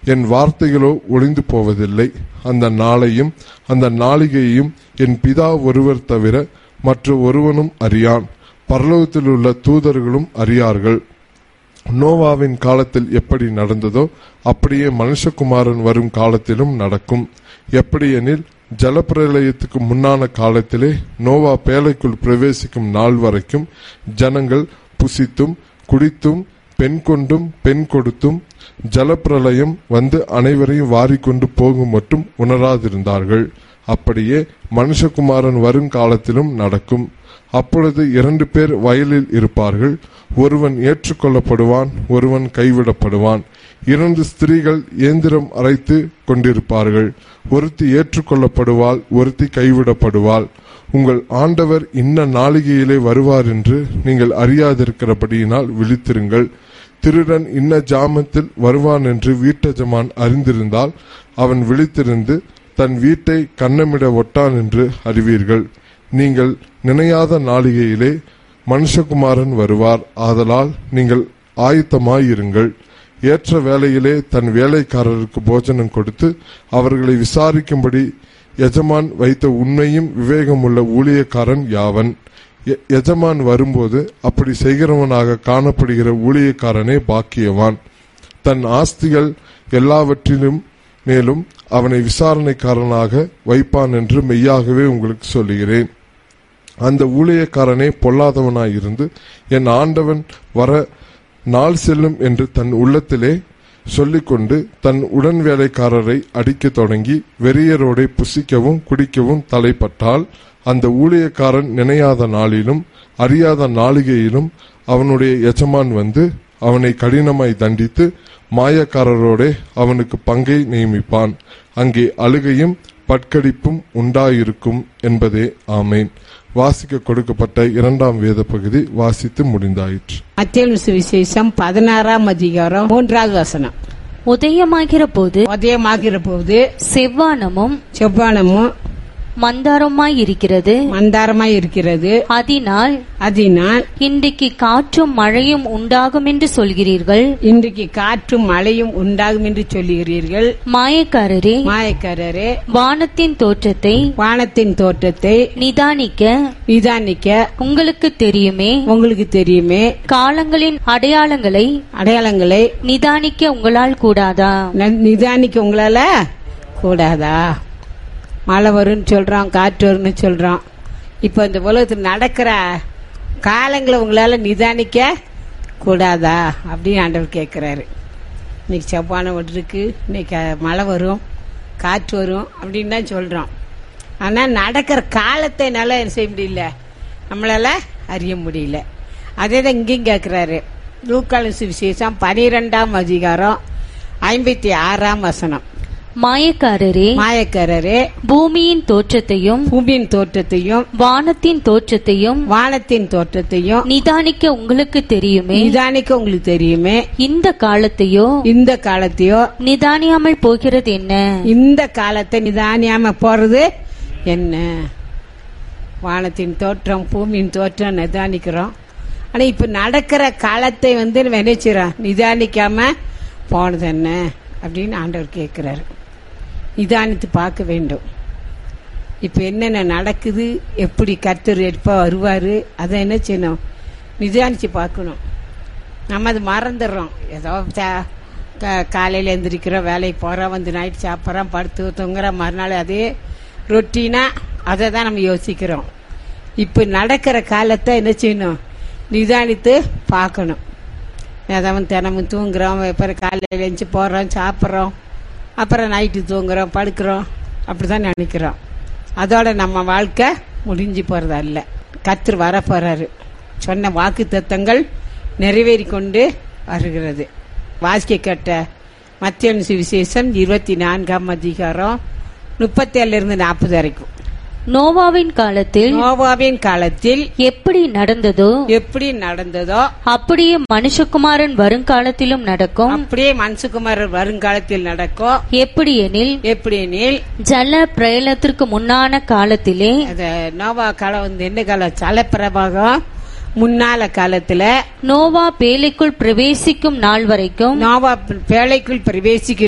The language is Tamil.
என் வார்த்தைகளோ ஒளிந்து போவதில்லை அந்த நாளையும் அந்த நாளிகையையும் என் பிதா ஒருவர் தவிர மற்ற ஒருவனும் அறியான் பரலோகத்தில் உள்ள தூதர்களும் அறியார்கள் நோவாவின் காலத்தில் எப்படி நடந்ததோ அப்படியே மனுஷகுமாரன் வரும் காலத்திலும் நடக்கும் எப்படியெனில் ஜலப்பிரளயத்துக்கு முன்னான காலத்திலே நோவா பேழைக்குள் பிரவேசிக்கும் நாள் வரைக்கும் ஜனங்கள் புசித்தும் குடித்தும் பெண் கொண்டும் பெண் கொடுத்தும் ஜலப்பிரளயம் வந்து அனைவரையும் வாரிக்கொண்டு போகும் மட்டும் உணராதிருந்தார்கள் அப்படியே மனுஷகுமாரன் வரும் காலத்திலும் நடக்கும் அப்பொழுது இரண்டு பேர் வயலில் இருப்பார்கள் ஒருவன் ஏற்றுக்கொள்ளப்படுவான் ஒருவன் கைவிடப்படுவான் இரண்டு ஸ்திரீகள் இயந்திரம் அரைத்து கொண்டிருப்பார்கள் ஒருத்தி ஏற்றுக்கொள்ளப்படுவாள் ஒருத்தி கைவிடப்படுவாள் உங்கள் ஆண்டவர் இன்ன நாளிகையிலே வருவார் என்று நீங்கள் அறியாதிருக்கிறபடியினால் விழித்திருங்கள் திருடன் இன்ன ஜாமத்தில் வருவான் என்று வீட்டஜமான் அறிந்திருந்தால் அவன் விழித்திருந்து தன் வீட்டை கண்ணமிட ஒட்டான் என்று அறிவீர்கள் நீங்கள் நினையாத நாளிகையிலே மனுஷகுமாரன் வருவார் ஆதலால் நீங்கள் ஆயத்தமாயிருங்கள் ஏற்ற வேளையிலே தன் வேலைக்காரருக்கு போஜனம் கொடுத்து அவர்களை விசாரிக்கும்படி எஜமான் வைத்த உண்மையும் விவேகமுள்ள ஊழியக்காரன் யாவன் எ- எஜமான் வரும்போது அப்படி செய்கிறவனாக காணப்படுகிற ஊழியக்காரனே பாக்கியவான் தன் ஆஸ்திகள் எல்லாவற்றிலும் மேலும் அவனை விசாரணைக்காரனாக வைப்பான் என்று மெய்யாகவே உங்களுக்கு சொல்லுகிறேன் அந்த ஊழியக்காரனே பொல்லாதவனாயிருந்து என் ஆண்டவன் வர நாள் செல்லும் என்று தன் உள்ளத்திலே சொல்லிக்கொண்டு தன் உடன் வேலைக்காரரை அடிக்கத் தொடங்கி வெறியரோடே புசிக்கவும் குடிக்கவும் தலைப்பட்டால் அந்த ஊழியக்காரன் நினையாத நாளிலும் அறியாத நாளிகையிலும் அவனுடைய எஜமான் வந்து அவனை கடினமாய் தண்டித்து மாயக்காரரோடே அவனுக்கு பங்கை நியமிப்பான் அங்கே அழுகையும் பட்கடிப்பும் உண்டாயிருக்கும் என்பதே ஆமேன் வாசிக்க கொடுக்கப்பட்ட இரண்டாம் வேத பகுதி வாசித்து முடிந்தாயிற்று மத்திய சுவிசேஷம் பதினாறாம் அதிகாரம் மூன்றாவது வசனம் உதயமாகிற போது உதயமாகிற போது செவ்வானமும் செவ்வானமும் மந்தாரமாய் இருக்கிறது மந்தாரமாய் இருக்கிறது அதனால் அதனால் இன்றைக்கு காற்றும் மழையும் உண்டாகும் என்று சொல்கிறீர்கள் இன்றைக்கு காற்றும் மழையும் உண்டாகும் என்று சொல்லுகிறீர்கள் மாயக்காரரே மாயக்காரரே வானத்தின் தோற்றத்தை வானத்தின் தோற்றத்தை நிதானிக்க நிதானிக்க உங்களுக்கு தெரியுமே உங்களுக்கு தெரியுமே காலங்களின் அடையாளங்களை அடையாளங்களை நிதானிக்க உங்களால் கூடாதா ந- நிதானிக்க உங்களால கூடாதா மழை வரும்னு சொல்றோம் காற்று வரும்னு சொல்றோம் இப்போ இந்த உலகத்தில் நடக்கிற காலங்களை உங்களால நிதானிக்க கூடாதா அப்படின்னு ஆண்டவர் கேட்குறாரு இன்னைக்கு செவ்வானம் விட்டுருக்கு இன்னைக்கு அஹ், மழை வரும் காற்று வரும் அப்படின்னு தான் சொல்றோம் ஆனால் நடக்கிற காலத்தை என்னால் என்ன செய்ய முடியல நம்மளால அறிய முடியல அதே தான் இங்கேயும் கேட்குறாரு லூக்காலு சுவிசேஷம் பனிரெண்டாம் அதிகாரம் ஐம்பத்தி ஆறாம் வசனம் மாயக்காரரே மாயக்காரரே பூமியின் தோற்றத்தையும் பூமியின் தோற்றத்தையும் வானத்தின் தோற்றத்தையும் வானத்தின் தோற்றத்தையும் நிதானிக்க உங்களுக்கு தெரியுமே நிதானிக்க உங்களுக்கு தெரியுமே இந்த காலத்தையோ இந்த காலத்தையோ நிதானியாமல் போகிறது என்ன இந்த காலத்தை நிதானியாம போறது என்ன வானத்தின் தோற்றம் பூமியின் தோற்றம் நிதானிக்கிறோம் ஆனா இப்ப நடக்கிற காலத்தை வந்து நம்ம நினைச்சிடறோம் நிதானிக்காம போனது என்ன அப்படின்னு ஆண்டவர் கேட்கிறாரு நிதானித்து பார்க்க வேண்டும் இப்ப என்னென்ன நடக்குது எப்படி கர்த்தர் எப்ப வருவாரு அதை என்ன செய்யணும் நிதானிச்சு பார்க்கணும் நம்ம அது மறந்துடுறோம் ஏதோ சா- கா- காலையில எந்திரிக்கிறோம் வேலைக்கு போறோம் வந்து நைட் சாப்பிட்றோம் படுத்து தூங்குறோம் மறுநாள் அதே ரொட்டீனா அதை தான் நம்ம யோசிக்கிறோம் இப்போ நடக்கிற காலத்தை என்ன செய்யணும் நிதானித்து பார்க்கணும் ஏதாவது தினமும் தூங்குறோம் அப்புறம் காலையில் எழுந்து போகிறோம் சாப்பிட்றோம் அப்புறம் நைட்டு தூங்குறோம் படுக்கிறோம் அப்படி தான் நினைக்கிறோம் அதோட நம்ம வாழ்க்கை முடிஞ்சு போகிறதா இல்லை கத்தர் வர போகிறாரு சொன்ன வாக்கு தத்தங்கள் நிறைவேறி கொண்டு வருகிறது வாசிக்க கேட்ட மத்திய சுவிசேஷம் இருபத்தி நான்காம் அதிகாரம் முப்பத்தேழுல இருந்து நாற்பது வரைக்கும் நோவாவின் காலத்தில் நோவாவின் காலத்தில் எப்படி நடந்ததோ எப்படி நடந்ததோ அப்படியே மனுஷகுமாரன் வருங்காலத்திலும் நடக்கும் அப்படியே மனசுகுமாரர் வருங்காலத்தில் நடக்கும் எப்படி எனில் எப்படி எனில் ஜல பிரயலத்திற்கு முன்னான காலத்திலே அந்த நோவா காலம் வந்து என்ன காலம் சலப்பிரபாகம் முன்னால காலத்துல நோவா பேலைக்குள் பிரவேசிக்கும் நாள் வரைக்கும் நோவா பேழைக்குள் பிரவேசிக்க